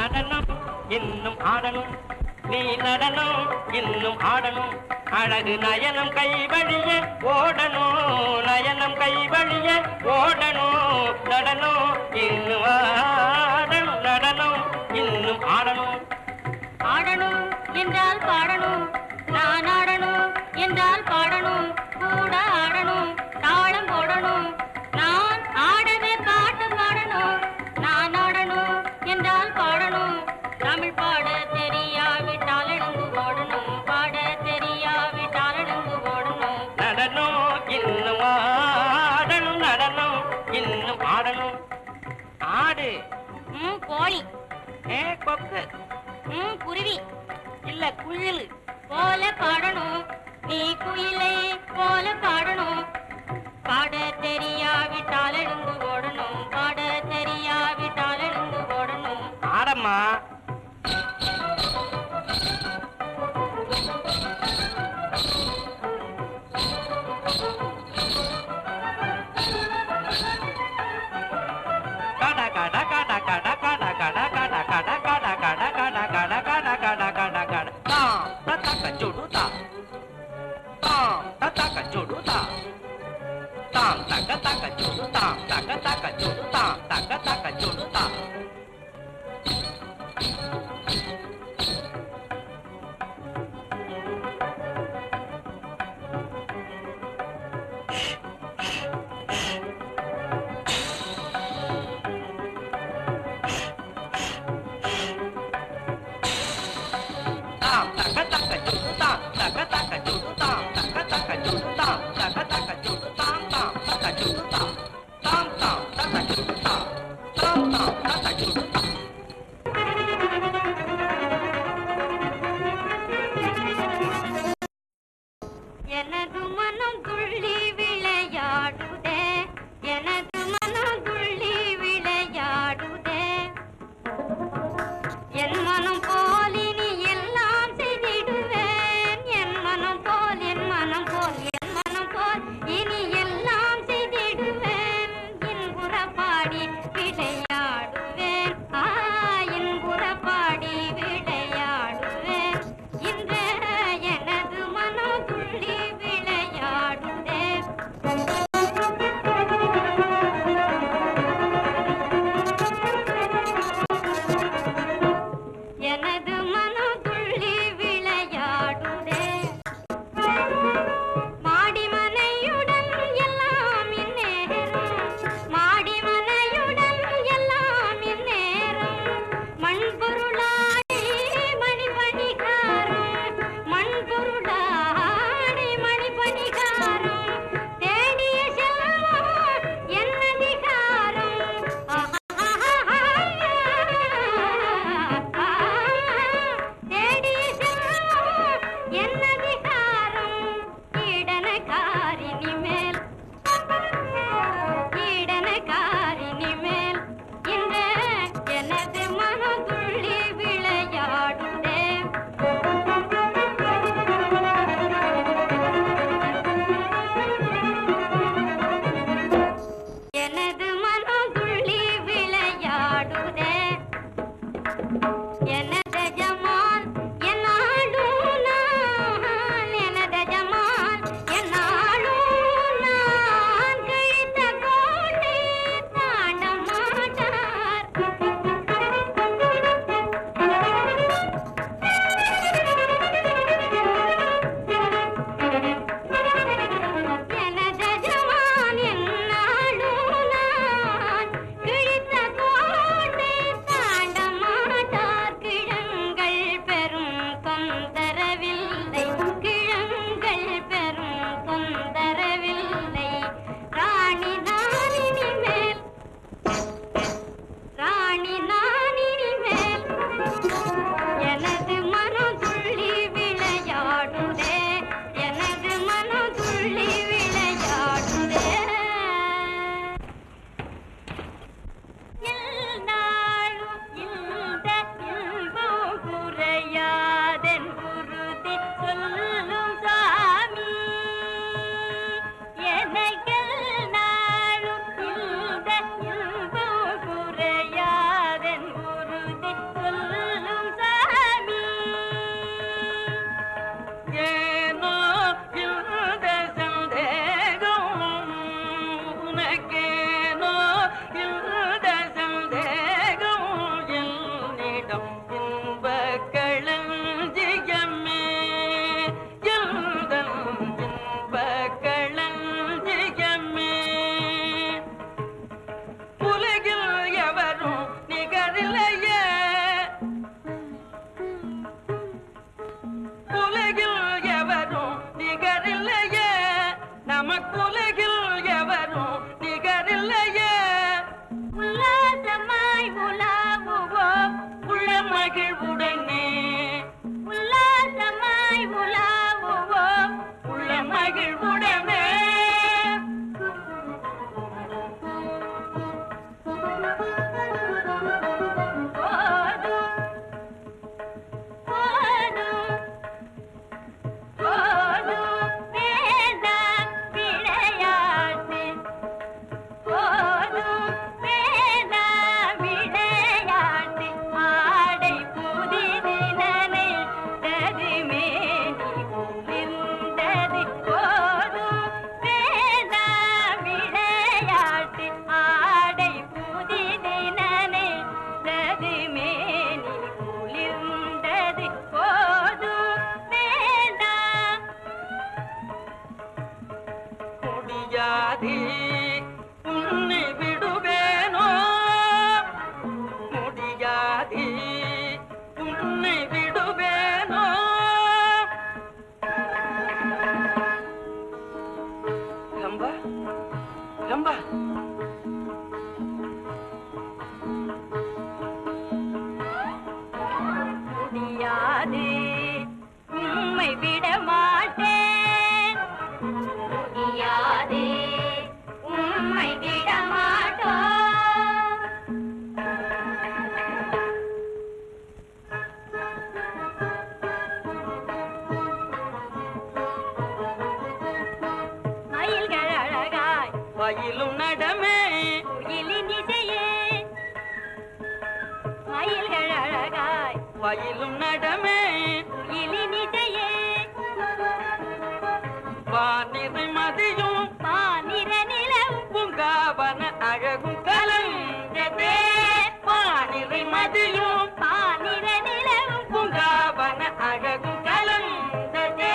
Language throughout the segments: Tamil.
நடனம் இன்னும் ஆடணும் நீ நடனம் இன்னும் ஆடணும் அழகு நயனம் கை வழிய ஓடணும் நயனம் கை வழிய ஓடணும் நடனம் இன்னும் ஆடணும் நடனம் இன்னும் ஆடணும் ஆடணும் என்றால் பாடணும் நான் ஆடணும் என்றால் பாடணும் கூட ஆடணும் தாளம் போடணும் நான் ஆடவே பாட்டு பாடணும் நான் ஆடணும் என்றால் பாடணும் தமிழ் பாட தெரியாவிட்டால் எழுந்து ஓடணும் பாட தெரியாவிட்டால் எழுந்து ஓடணும் நடனம் இன்னும் ஆடணும் நடனம் இன்னும் ஆடணும் ஆடு ம் கோழி ஏ கொக்கு ம் குருவி இல்ல குயில் போல பாடணும் நீ குயிலை போல பாடணும் பாட தெரியாவிட்டால் எழுந்து ஓடணும் பாட தெரியாவிட்டால் எழுந்து ஓடணும் ஆடம்மா கடா கடா கடா கடா கடா கடா கடா கடா கடா கடா கடா கடா கடா கடா கடா கடா தாம் தத்தக்க சுடுதா தாம் தத்தக்க சுடுதா தாம் தக்க தக்க சுடுதாம் தக்க தக்க சுடுதாம் தக்க தக்க சுடுதா மகிழ்வுடனே உல்லாசமாய் உலாவுவோம் உள்ள மகிழ்வுடனே போதும் போதும் போதும் வேண்டாம் விளையாட்டு போதும் வேண்டாம் விளையாட்டு ஆடை புதிது நனைத்தது மேனி குளிர்ந்தது போதும் வேண்டாம் விளையாட்டு ஆடை புதிது நனைத்தது மேனி குளிர்ந்தது போதும் வேண்டாம் முடியாதே உன்னை விடுவேனோ முடியாதே உன்னை விடுவேனோ ரம்பா ரம்பா முடியாது உம்மை விட மாட்டேன் முடியாது உம்மை விட மாட்டோம் மயில்கள் அழகாய் வயலும் நடமே குயிலின் இசையே மயில்கள் அழகாய் வயலும் நடமே குயிலின் இசையே வானிறை மதியும் பானிர நிலவும் பூங்காவன அழகும் கலந்ததே வானிறை மதியும் பானிர நிலவும் பூங்காவன அழகும் கலந்ததே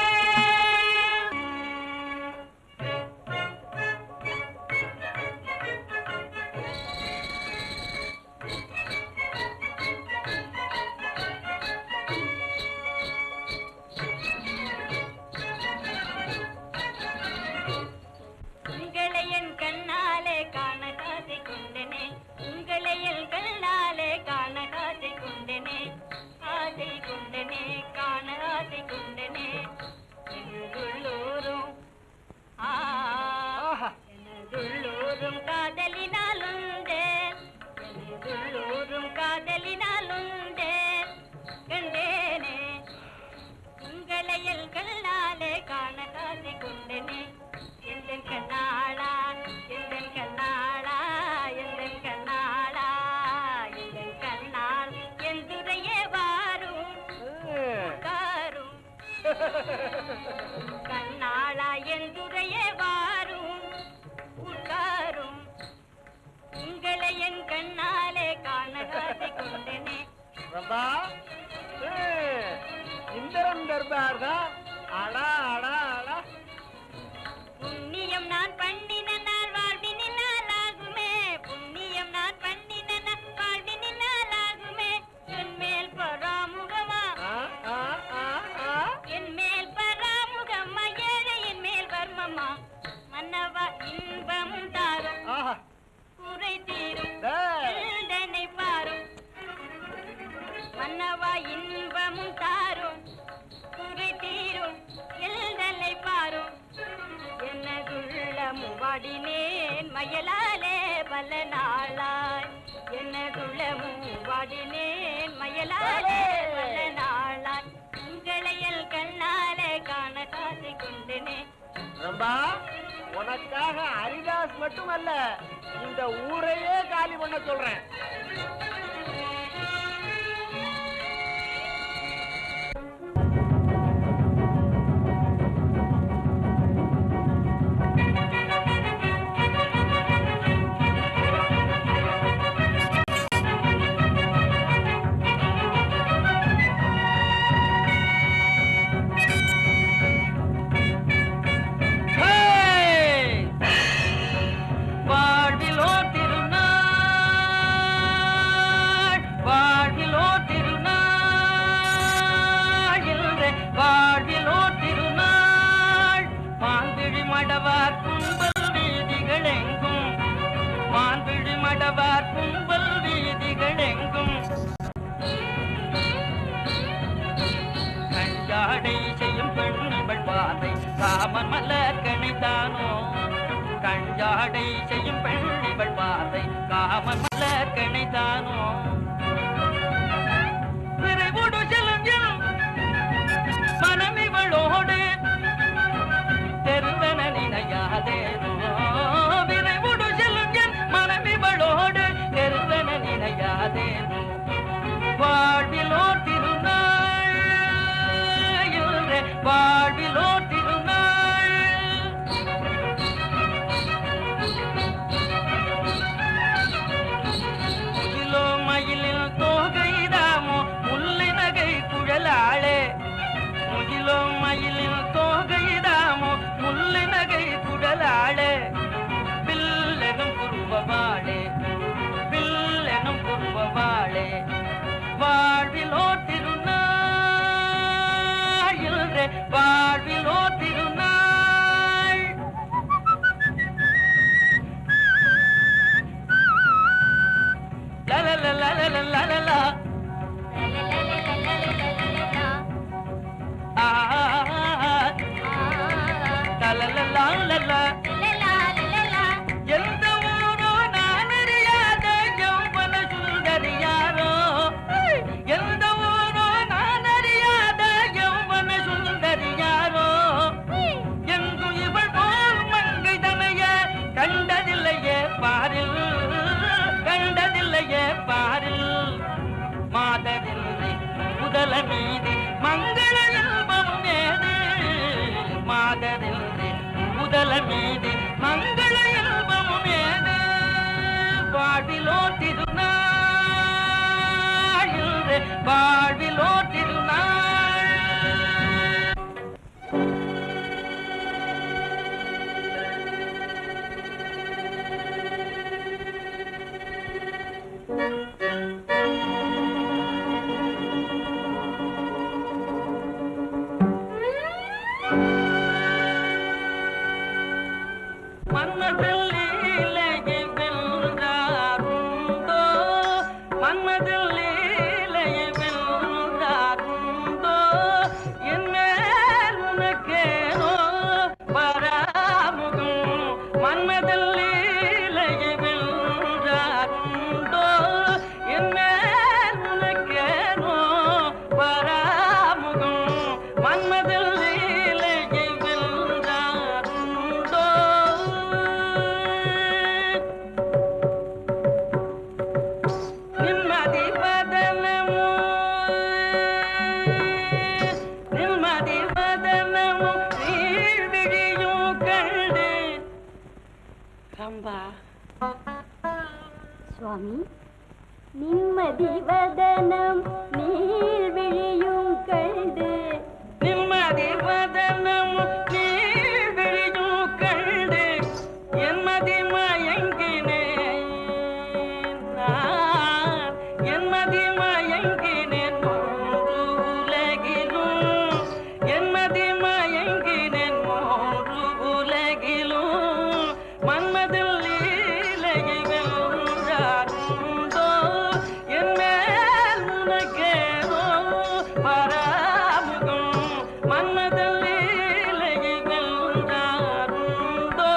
உங்களை என் கண்ணாலே காண காசை கொண்டனே உங்களை என் கண்ணாலே காண காசை கொண்டனே ஆசை கொண்டனே காண ஆசை கொண்டனே எனதுள்ளோரும் ஆ எனதுள்ளோரும் காதலினால் உண்டே எனதுள்ளோரும் காதலினால் உண்டே கண்டேனே உங்களை என் கண்ணாலே காண காசை கொண்டனே எந்தன் கண்ணாளா எந்தன் கண்ணாளா எந்தன் கண்ணாளா எந்தன் கண்ணாள் என் துறையே வாரும் காரும் கண்ணாளா என் துறையே வாரும் உட்காரும் உங்களை என் கண்ணாலே காண காசை கொண்டனே ரம்பா இந்திரன் தர்பார் தான் அடா அடா அடா புண்ணியம் நான் பண்ணின நாள் வாழ்வினினால் ஆகுமே புண்ணியம் நான் பண்ணின நாள் வாழ்வினினால் ஆகுமே என் மேல் பராமுகமா ஆ, ஆ, ஆ, ஆ. என் மேல் பராமுகமா ஏழையின் மேல் வர்மமா மன்னவா இன்பமும் தாரும் ஆஹா. குறை தீரும் டேய். எழுந்தனை பாரும் மன்னவா இன்பமும் தாரும் குறை தீரும் எழுந்தனை பாரும் என்னதுள்ளமும் வாடினேன் மயலாலே பல நாளாய் என்னதுள்ளமும் வாடினேன் மயலாலே பல நாளாய் உங்களையல் கண்ணாலே காண காசை கொண்டனே ரம்பா உனக்காக ஹரிதாஸ் மட்டுமல்ல இந்த ஊரையே காலி பண்ண சொல்றேன் வாழ்விலோ திருநாள் கஞ்சாடை செய்யும் பெண்ணிவள் பாதை காமன் மலர் கணிதானோ கஞ்சாடை செய்யும் பெண்ணிவள் பாதை காமன் மலர் கணிதானோ விரைவுடு செல்லும் என் மனமிவளோடு தெருவென நினையாதேனோ விரைவுடு செல்லும் என் மனமிவளோடு தெருவென நினையாதேனோ வாழ்விலோ திருநாள் இன்று வாழ்விலோ திருநாள் முகிலோ மயிலில் தோகைதாமோ முல்லை நகை குழலாளே முகிலோ மயிலில் தோகைதாமோ முல்லை நகை குழலாளே பில்லெனும் குருவவாளே பில்லெனும் குருவவாளே வாழ்விலோ திருநாள் இன்று வாழ்விலோ திருநாள் லலலலலலலலலா. ஆ, லலலலாலலா. எந்த ஊரோ நான் அறியாத யௌவன சுந்தரியாரோ எந்த ஊரோ நான் அறியாத யௌவன சுந்தரியாரோ எங்கும் இவள் போல் மங்கை தமைய கண்டதில்லையே பாரில் கண்டதில்லையே பாரில் மாதரில்லை முதல மீது மங்கள இல்பமும் ஏது மாதரில்லை முதல மீது மங்கள இல்பமும் ஏது வாழ்விலோ திருநாள் இன்று வாழ்விலோ திருநாள் மன்மதில் லீலையை வென்றாருண்டோ மன்மதில் லீலையை வென்றாருண்டோ என் மேல் உனக்கேனோ பராமுகம் மன்மதில் லீலையை வென்றாருண்டோ என் மேல் உனக்கேனோ பராமுகம் மன்மதில் லீலையை வென்றாருண்டோ நிம்மதி பதனமோ நிம்மதி பதனமோ நீழ்விழியும் கண்டு ரம்பா சுவாமி நிம்மதி வதனம் நீள்விழியும் கண்டு நிம்மதி பதனமும் நீழ்விழியும் கண்டு என்மதி மயங்கினேன் நான் என்மதி மயங்கினேன் மூன்று உலகிலும் என்மதி மயங்கினேன் மூன்று உலகிலும் மன்மதில் லீலையை வென்றாருண்டோ என் மேல் உனக்கேதோ பராமுகம் மன்மதில் லீலையை வென்றாருண்டோ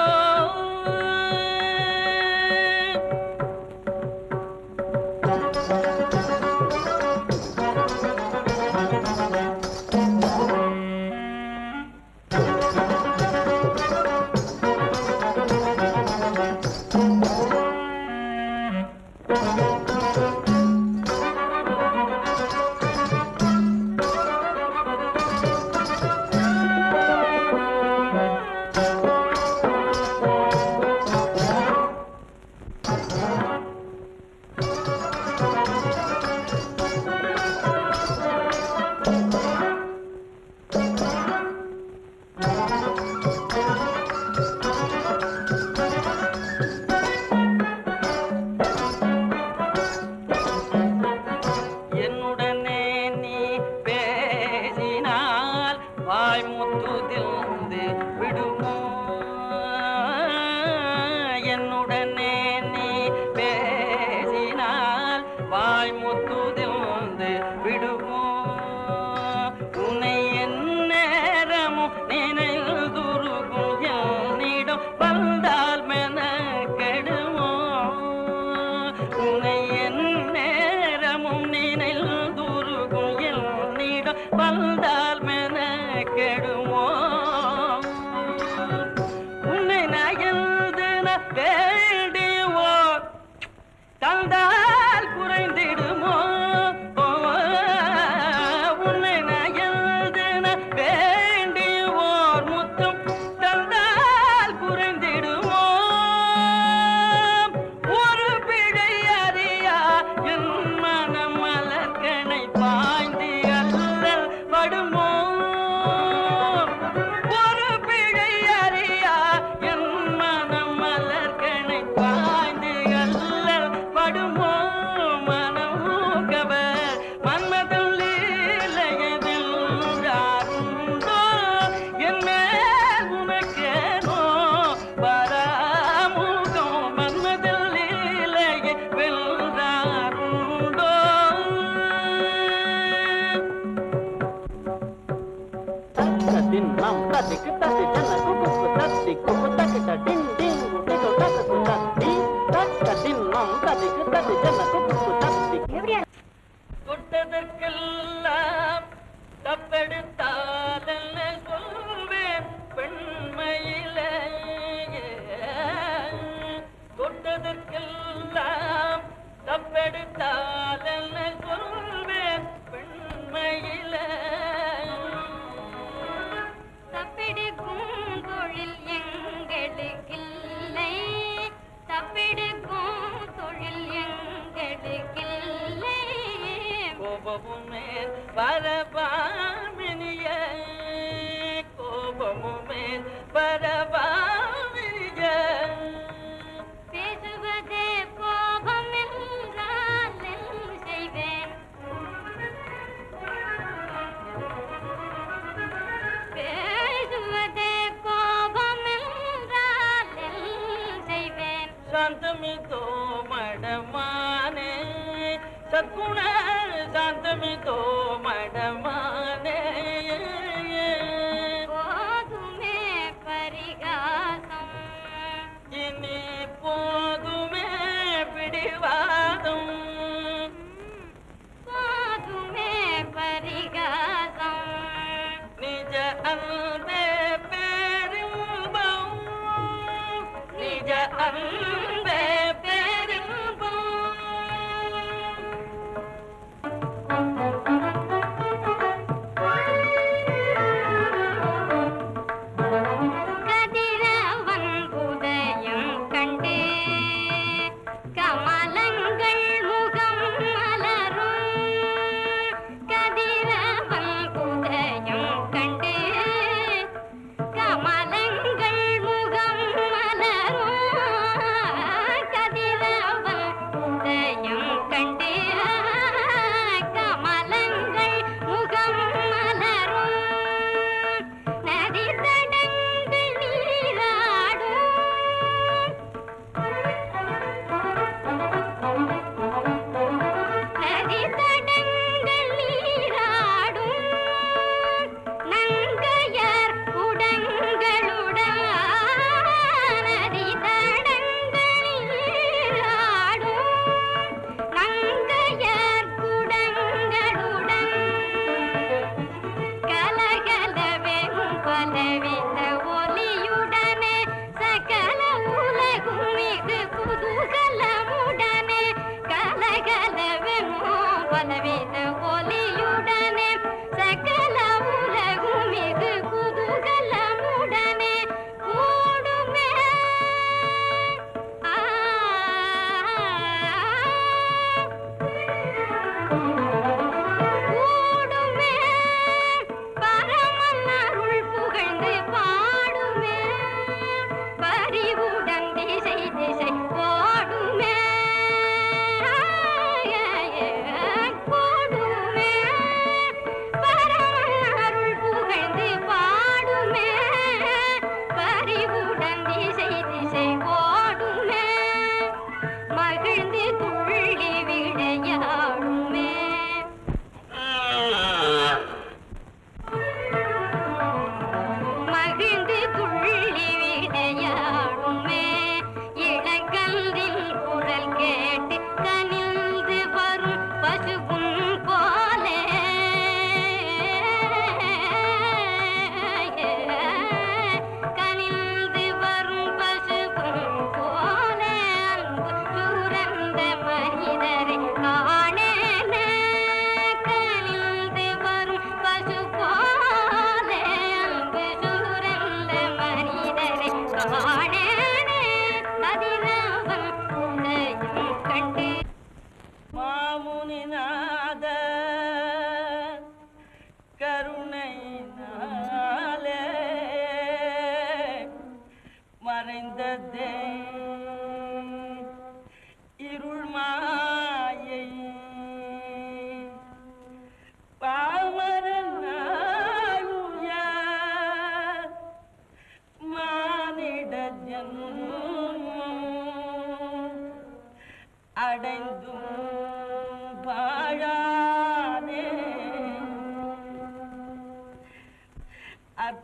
தத்திக்கு தத்தி ஜன குக்கு தத்தி குக்கு தக்கிட்ட டிங் டிங் குட்டிக்கு தக்கு தத்தி தக்க தின்னம் தத்திக்கு தத்தி ஜன குக்கு தத்தி தொட்டதற்கெல்லாம் தப்பெடுத்தாதல்ல சொல்வேன் பெண்மையிலே தொட்டதற்கெல்லாம் தப்பெடுத்தாதல்ல சொல்வேன் பெண்மையிலே தப்பெடுக்கும் தொழில் எங்களுக்கில்லை தப்பெடுக்கும் தொழில் எங்களுக்கில்லை கோபமுமே பரபாமினிய கோபமுமே பரபாமினிய பேசுவதே கோபம் என்றால் என்ன செய்வேன் பேசுவதே கோபம் என்றால் என்ன செய்வேன் ಶಾಂತಮಿತೋ ಮಡಮಾನೆ ಸದ್ಗುಣ ಶಾಂತಮಿತೋ ಮಡಮಾನೆ போதுமே பரிகாசம் இனி போதுமே பிடிவாதம் போதுமே பரிகாசம் நிஜ அன்பே பெரும்பம் நிஜ அன்பே பெரும்பம் கதிரவன் உதயம் கண்டு கமலங்கள் முகம் மலரும் கதிரவன் உதயம் கண்டு கமலங்கள் முகம் மலரும் கதிரவன் உதயம் கண்டு கமலங்கள் முகம் மலரும் நதி தடங்கள் நீராடும் நதி தடங்கள் நீராடும் நங்கையர் உடங்களுடன் நதி தடங்கள் நீராடும் நங்கையர் குடங்களுடன் கலகலவெனும் பலவித ஒலியுடனே சகல உலகும் மிகு குதூகலமுடனே கலகலவெனும் பலவித ஒலியுடனே சகல உலகும் மிகு குதூகலமுடனே கூடுமே ஆ கூடுமே பரமன் அருள் புகழ்ந்து பாடுமே பரிவுடன் திசை திசை ஓடுமே கூடுமே பரமன் அருள் புகழ்ந்து பாடுமே பரிவுடன் திசை திசை ஓடுமே மகிழ்ந்து துள்ளி விளையாடுமே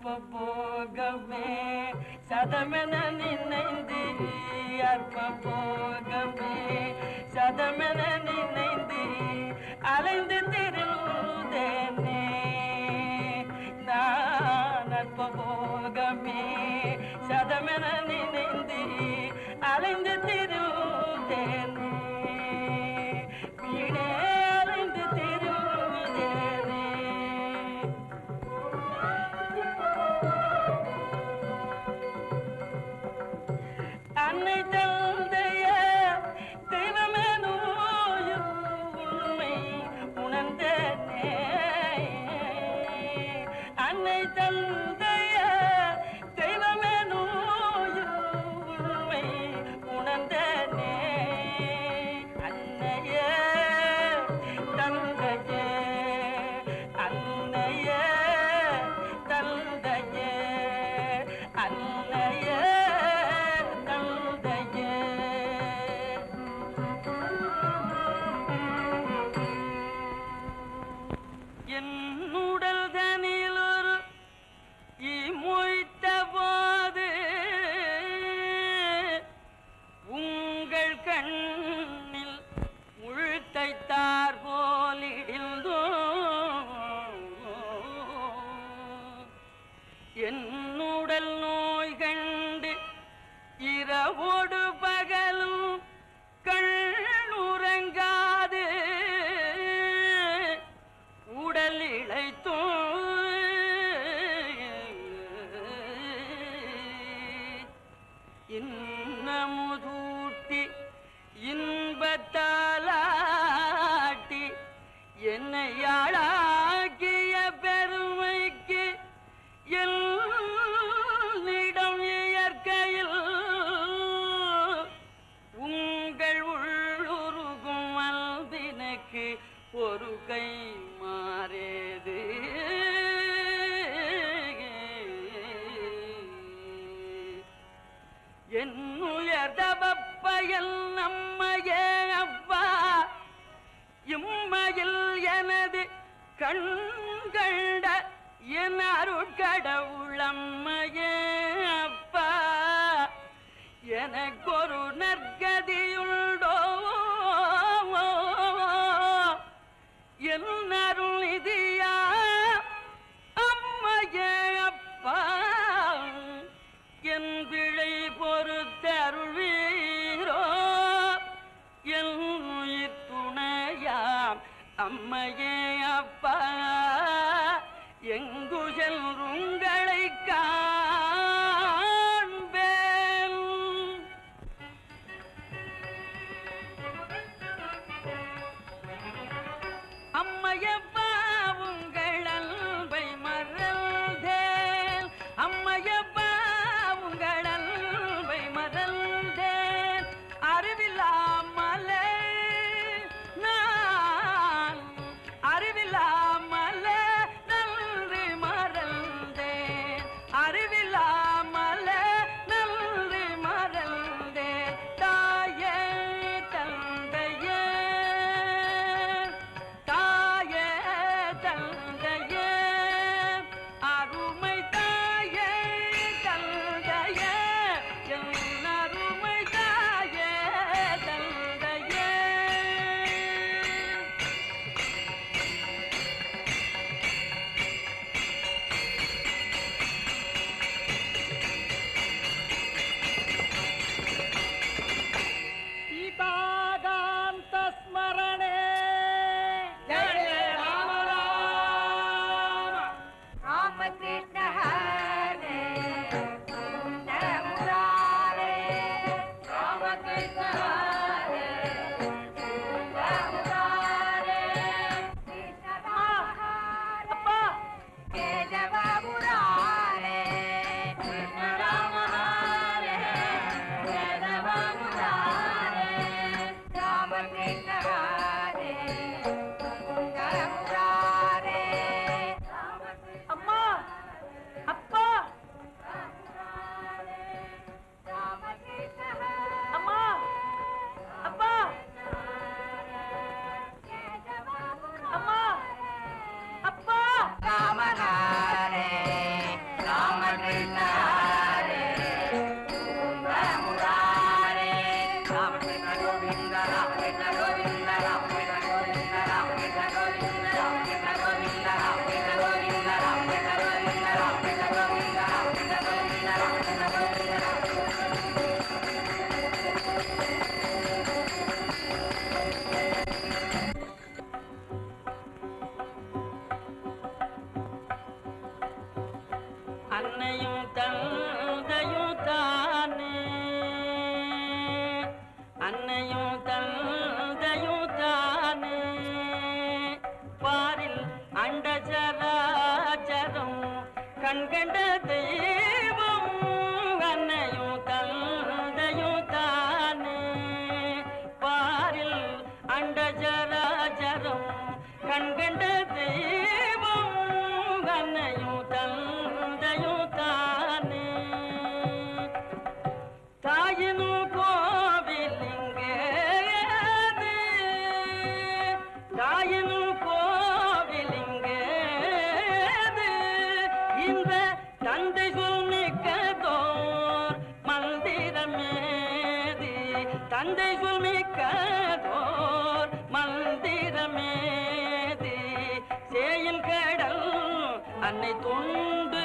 அற்ப போகமே சதமென நினைந்து அற்ப போகமே சதமென நினைந்து அலைந்து திருந்தேனே நான் அற்ப போகமே சதமென நினைந்து அலைந்து திருந்தேனே வீணே அலைந்து திருந்தேனே அன்னை தந்தைய தெய்வமே நோயும் உண்மை உணர்ந்தனே அன்னை தந்தைய தெய்வமே நோயும் உண்மை உணர்ந்தனே அன்னைய தந்தைய அன்னைய தந்தைய அன்னைய தந்தைய என்னுடல் தனில் ஒரு இமொய்த்த போது உங்கள் கண்ணில் உழ்த்தைத்தார் போலிடிந்தோ என்னுடல் நோய் கண்டு இரவோடு பகலும் கண்ணுறங்காது உடல் இழைத்தோ இன்னமுதூட்டி இன்பத்தாலாட்டி என்னை ஆளாக்கிய பெருமைக்கு என்னிடம் இயற்கையில் உங்கள் உள்ளுருகும் அன்பினுக்கு ஒரு கை மாறேது என் உயர்தவப்பயல் நம்மையே அப்பா இம்மையில் எனது கண்கண்ட என் அருட்கடவுளம்மையே அப்பா எனக்கொரு நற்கதியுண்டோ என் அருள் நிதியா அம்மையே அப்பா என் பிழை பொறுத்தருள்வீரோ என் உயிர் துணையாம் அம்மையே அப்பா எங்கு செல்றுங்களை காண்பேன் அம்மையப்பா உங்கள் அன்பை மறந்தேன் அம்மையப்பா உங்கள் அன்பை மறந்தேன் அறிவில்லாமலே நான் அறிவில்லாமலே நன்றி மறந்தேன் அண்டசராச்சரம் கண்கண்ட தெய்வம் அன்னையும் தந்தையும் தானே பாரில் அண்டசராச்சரம் கண்கண்ட தெய்வம் அன்னையும் தந்தையும் தானே தாயினும் கோவிலிங்கேது தாயினும் கோவிலிங்கேது இந்த தந்தை சொல்மிக்கதோர் மந்திரமேதி தந்தை சொல்மிக்கதோர் மந்திரமேதி சேயில் கடல் அன்னை தொண்டு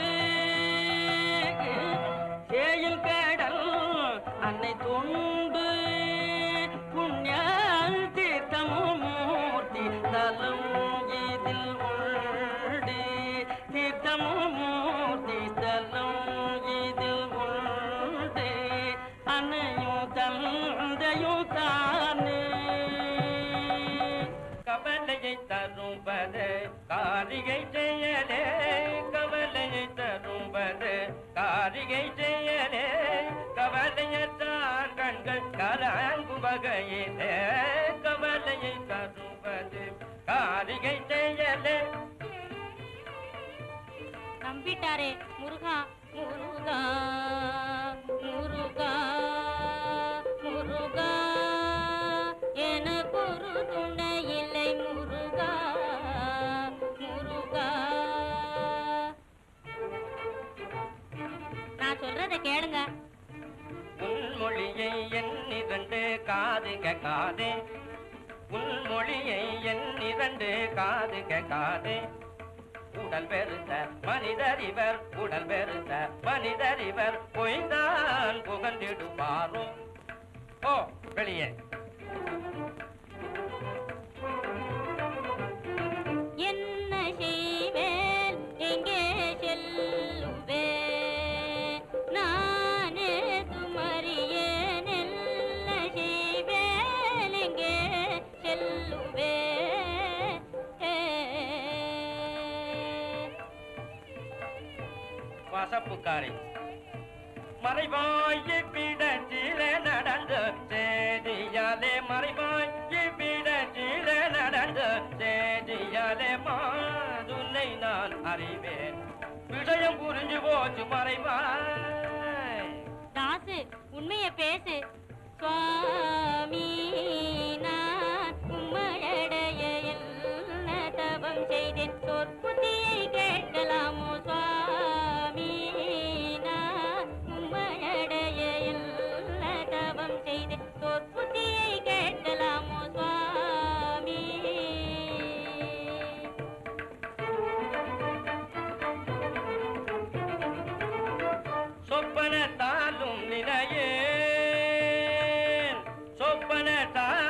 சேயில் கடல் அன்னை தொண்டு புண்ணிய தீர்த்தமும் மூர்த்தி தலம் இதில் உண்டு தீர்த்தமும் மூர்த்தி தலம் இதில் உண்டு அன்னையும் தந்தையும் தானே கவலையை தரும்பது காரிகை செயலே கவலையை தரும்பது காரிகை செயலே கவலையற்றார் கண்கள் கலாங்கு வகையிலே கவலையை தரும்பது காரிகை செயலே நம்பிட்டாரே முருகா முருகா முருகா முருகா எனக்கு ஒரு துணை இல்லை முருகா முருகா நான் சொல்றத கேளுங்க உன்மொழியை எண்ணிரண்டு காது கேட்காதே உன்மொழியை எண்ணிரண்டு காது கேட்காதே உடல் பெருத்த மனிதர் இவர் உடல் பெருத்த மனிதர் இவர் பொய்தான் புகழ்ந்திடுவாரும் ஓ வெளியே என்ன செய்வேன் எங்கே செல்லுவேன் நானே துமறியேன் என்ன செய்வேன் எங்கே செல்லுவேன் வசப்புக்காரி மறைவாய் பிடச்சில நடந்த சேதியாலே மறைவாய் பிடச்சில நடந்த சேதியாலே மாதுனை நான் அறிவேன் விஷயம் புரிஞ்சு போச்சு மறைவாய் தாசு உண்மைய பேசு சுவாமி நான் உம்மழடைய என்ன தவம் செய்தேன் சொற்புத்தியை கேட்கலாமோ சுவாமி நான் உம்மழடைய என்ன தவம் செய்தேன் சொற்புத்தியை கேட்கலாமோ சுவாமி சொப்பனத்தாலும் நினையேன் சொப்பனத்தாலும்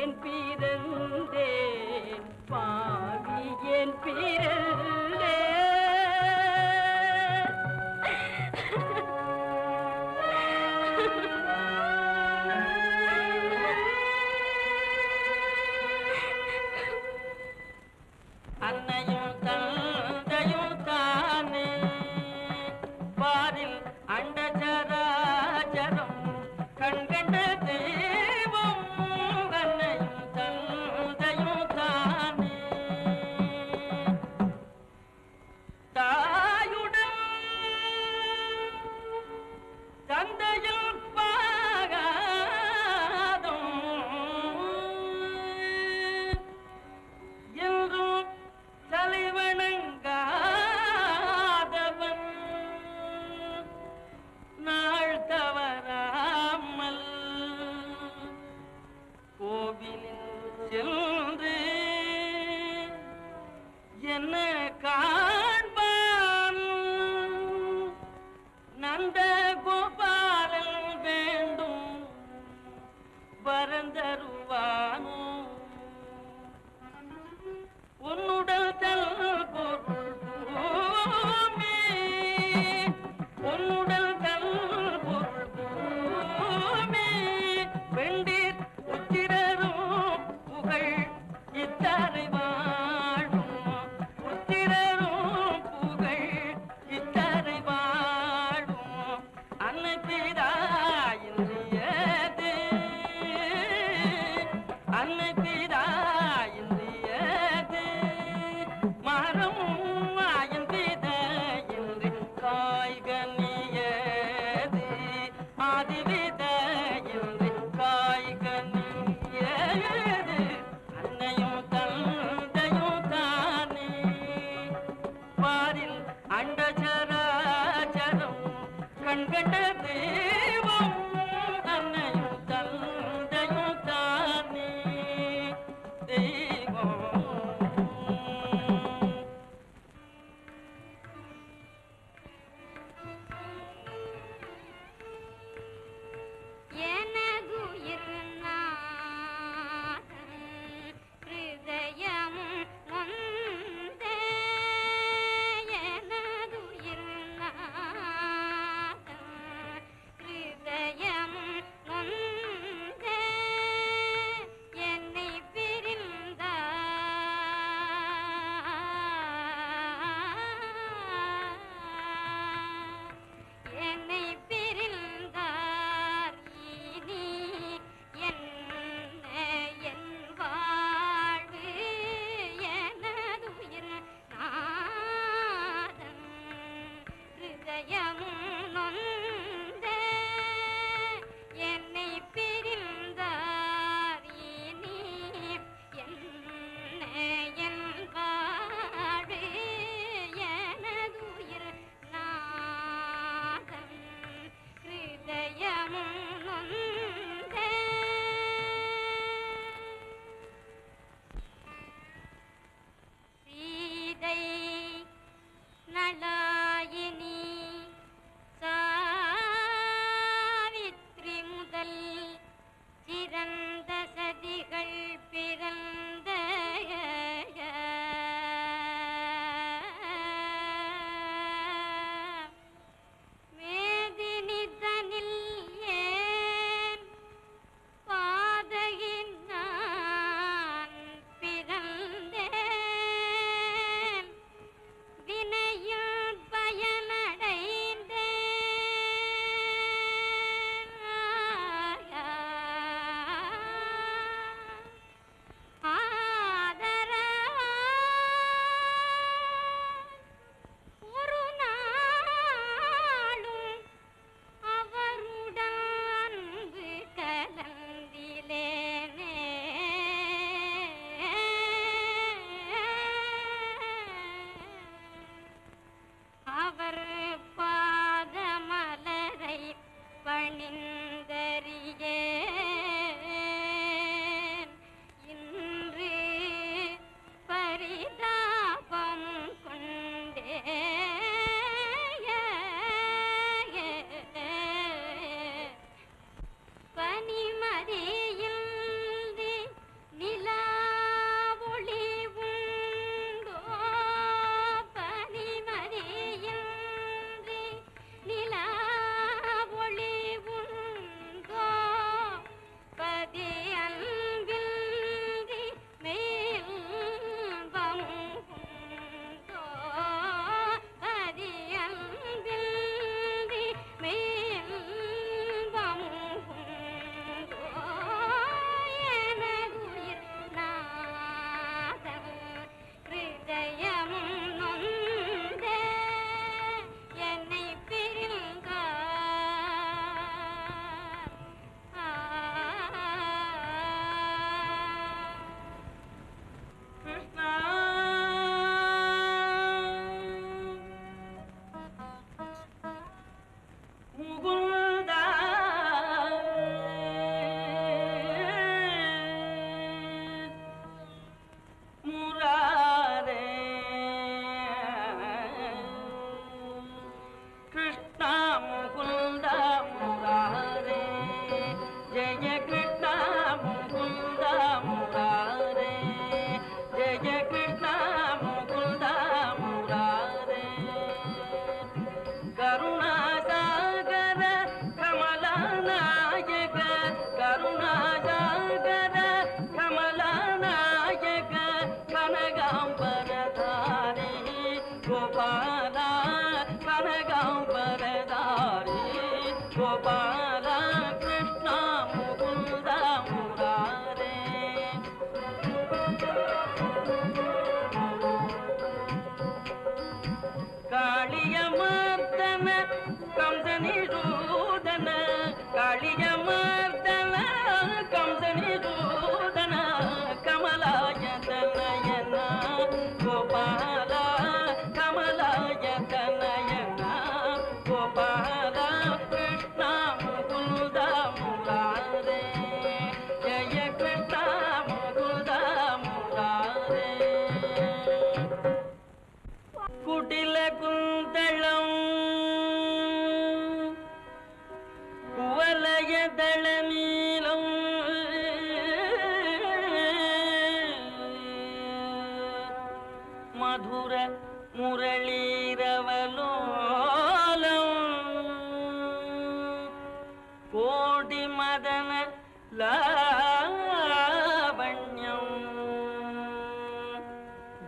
ஏன் பிறந்தேன் பாவி ஏன் பிறந்தேன் அன்னையும் தந்தையும் தானே பாரில் அண்டச்சராச்சரம் கண்கண்ட தெய்வம் அன்னையும் தந்தையும் தானே தாயுடன் தந்தையில் பாகாதம் என்றும் தலைவணங்காதவன் நாள் தவறாமல் கோவிலில் சென்று என்ன காண்பான் நந்த கோபாலன் வேண்டும் வரந்தருவானோ உன்னுடல் தல் பொருள் பூமி உன்னுடல் தல் பொருள் பூமி வெண்டீர் உத்திரரும் புகழ் இத்தரை வாழும் உத்திரரும் புகழ் இத்தரை வாழும் அன்னை பிதாயின்றியது அன்னை பிதாயின்றியது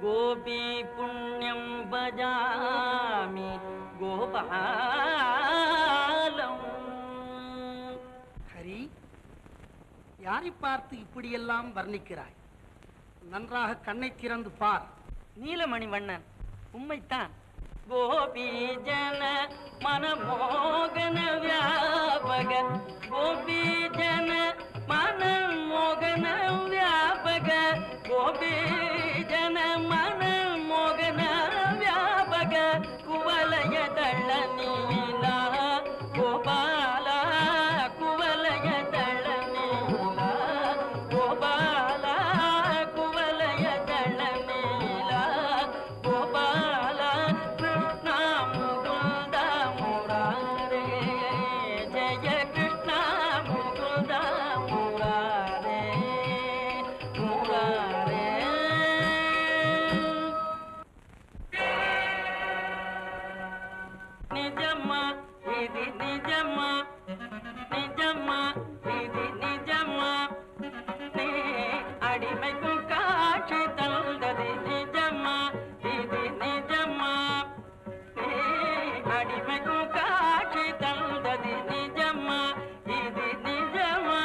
கோபி புண்ணியம் பஜாமி கோபாலம் ஹரி யாரை பார்த்து இப்படியெல்லாம் வர்ணிக்கிறாய் நன்றாக கண்ணை திறந்து பார் நீலமணி வண்ணன் உண்மைத்தான் கோபி ஜன மனமோகன வியாபக கோபி ஜன மனமோகன வியாபக கோபி ஜன மனமோகன வியாபக குவலய தள்ள நீலா கோபால குவலய தள்ள நீலா கோபால குவலய தள்ள நீலா கோபால கிருஷ்ண முகுந்த முராரே ஜெய கிருஷ்ண முகுந்த முராரே முராரே నిజమ్మా ఇది నిజమ్మా నిజమ్మా ఇది నిజమ్మా నీ అడిమైకు కాక్షి తల్దది నిజమ్మా ఇది నిజమ్మా నీ అడిమైకు కాక్షి తల్దది నిజమ్మా ఇది నిజమా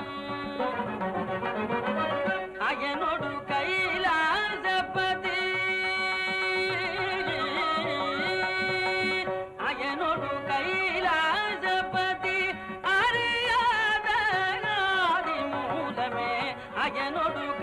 అయనుడు కైలాసపతి அயனொடு கைலாசபதி அறியாத ஆதி மூலமே அயனொடு